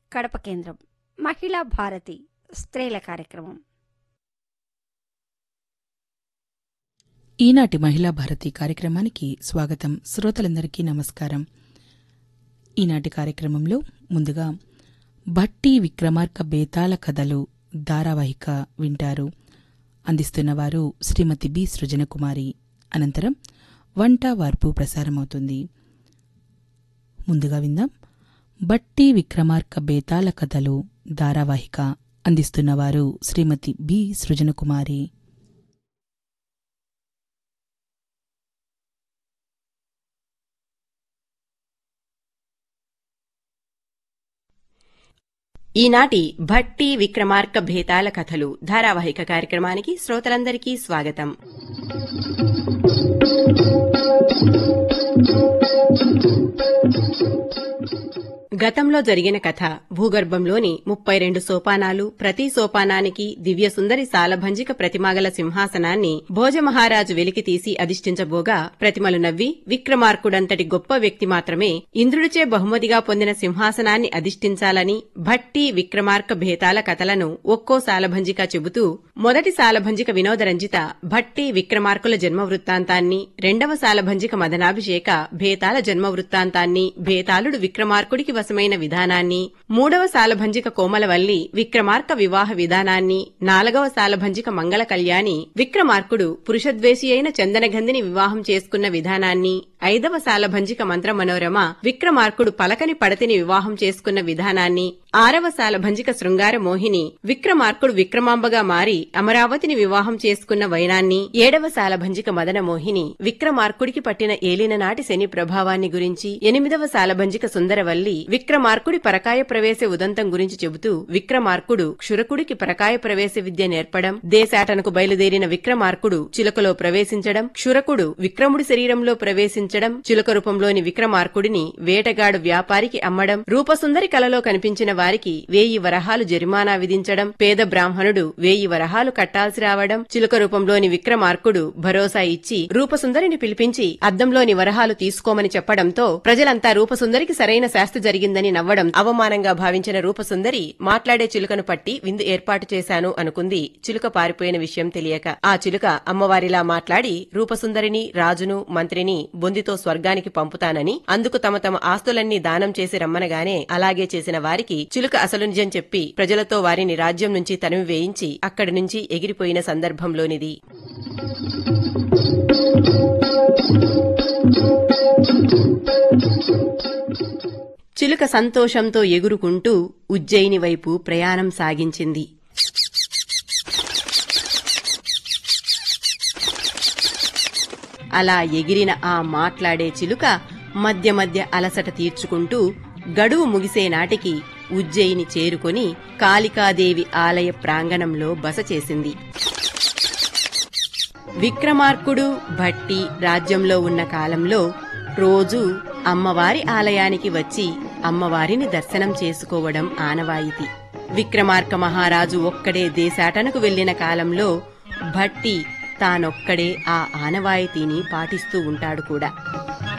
కడప కేంద్రం మహిళా భారతి స్త్రీల కార్యక్రమం ఈనాటి మహిళా భారతి కార్యక్రమానికి స్వాగతం శ్రోతలందరికీ నమస్కారం ఈనాటి కార్యక్రమంలో ముందుగా భట్టి విక్రమార్క బేతాళ కథలు ధారావాహిక వింటారు అందిస్తున్నవారు శ్రీమతి బి సృజనకుమారి అనంతరం వంట వార్పు ప్రసారమవుతుంది ముందుగా విందాం బట్టి విక్రమార్క బేతాళ కథలు ధారావాహిక అందిస్తున్నవారు శ్రీమతి బి సృజనకుమారి ఈనాటి భట్టి విక్రమార్క భేతాల కథలు ధారావాహిక కార్యక్రమానికి శ్రోతలందరికీ స్వాగతం గతంలో జరిగిన కథ భూగర్భంలోని ముప్పై రెండు సోపానాలు ప్రతి సోపానానికి దివ్య సుందరి సాలభంజిక ప్రతిమగల సింహాసనాన్ని భోజమహారాజు వెలికి తీసి అధిష్ఠించబోగా ప్రతిమలు నవ్వి విక్రమార్కుడంతటి గొప్ప వ్యక్తి మాత్రమే ఇంద్రుడిచే బహుమతిగా పొందిన సింహాసనాన్ని అధిష్ఠించాలని భట్టి విక్రమార్క భేతాల కథలను ఒక్కో సాలభంజిక చెబుతూ మొదటి సాలభంజిక వినోదరంజిత భట్టి విక్రమార్కుల జన్మ వృత్తాంతాన్ని రెండవ సాలభంజిక మదనాభిషేక భేతాల జన్మ వృత్తాంతాన్ని భేతాళుడు విక్రమార్కుడికి వశమైన విధానాన్ని మూడవ సాలభంజిక కోమలవల్లి విక్రమార్క వివాహ విధానాన్ని నాలుగవ సాలభంజిక మంగళ కళ్యాణి విక్రమార్కుడు పురుషద్వేషి అయిన చందనగంధిని వివాహం చేసుకున్న విధానాన్ని ఐదవ సాలభంజిక మంత్ర మనోరమ విక్రమార్కుడు పలకని పడతిని వివాహం చేసుకున్న విధానాన్ని ఆరవ సాలభంజిక శృంగార మోహిని విక్రమార్కుడు విక్రమాంబగా మారి అమరావతిని వివాహం చేసుకున్న వైనాన్ని ఏడవ సాలభంజిక మదన మోహిని విక్రమార్కుడికి పట్టిన ఏలిన నాటి శని ప్రభావాన్ని గురించి ఎనిమిదవ సాలభంజిక సుందరవల్లి విక్రమార్కుడి పరకాయ ప్రవేశ ఉదంతం గురించి చెబుతూ విక్రమార్కుడు క్షురకుడికి పరకాయ ప్రవేశ విద్య నేర్పడం దేశాటనకు బయలుదేరిన విక్రమార్కుడు చిలుకలో ప్రవేశించడం క్షురకుడు విక్రముడి శరీరంలో ప్రవేశించడం చిలుక రూపంలోని విక్రమార్కుడిని వేటగాడు వ్యాపారికి అమ్మడం రూపసుందరి కలలో కనిపించిన వారికి వేయి వరహాలు జరిమానా విధించడం పేద బ్రాహ్మణుడు వేయి వరహాలు కట్టాల్సి రావడం చిలుక రూపంలోని విక్రమార్కుడు భరోసా ఇచ్చి రూపసుందరిని పిలిపించి అద్దంలోని వరహాలు తీసుకోమని చెప్పడంతో ప్రజలంతా రూపసుందరికి సరైన శాస్తి జరిగిందని నవ్వడం అవమానంగా భావించిన రూపసుందరి మాట్లాడే చిలుకను పట్టి విందు ఏర్పాటు చేశాను అనుకుంది చిలుక పారిపోయిన విషయం తెలియక ఆ చిలుక అమ్మవారిలా మాట్లాడి రూపసుందరిని రాజును మంత్రిని బొందితో స్వర్గానికి పంపుతానని అందుకు తమ తమ ఆస్తులన్నీ దానం చేసి రమ్మనగానే అలాగే చేసిన వారికి చిలుక అసలు నిజం చెప్పి ప్రజలతో వారిని రాజ్యం నుంచి తనివి వేయించి అక్కడి నుంచి ఎగిరిపోయిన సందర్భంలోనిది చిలుక సంతోషంతో ఎగురుకుంటూ ఉజ్జయిని వైపు ప్రయాణం సాగించింది అలా ఎగిరిన ఆ మాట్లాడే చిలుక మధ్య మధ్య అలసట తీర్చుకుంటూ గడువు ముగిసే నాటికి ఉజ్జయిని చేరుకొని కాళికాదేవి ఆలయ ప్రాంగణంలో బస చేసింది విక్రమార్కుడు భట్టి రాజ్యంలో ఉన్న కాలంలో రోజూ అమ్మవారి ఆలయానికి వచ్చి అమ్మవారిని దర్శనం చేసుకోవడం ఆనవాయితీ విక్రమార్క మహారాజు ఒక్కడే దేశాటనకు వెళ్లిన కాలంలో భట్టి తానొక్కడే ఆ ఆనవాయితీని పాటిస్తూ ఉంటాడు కూడా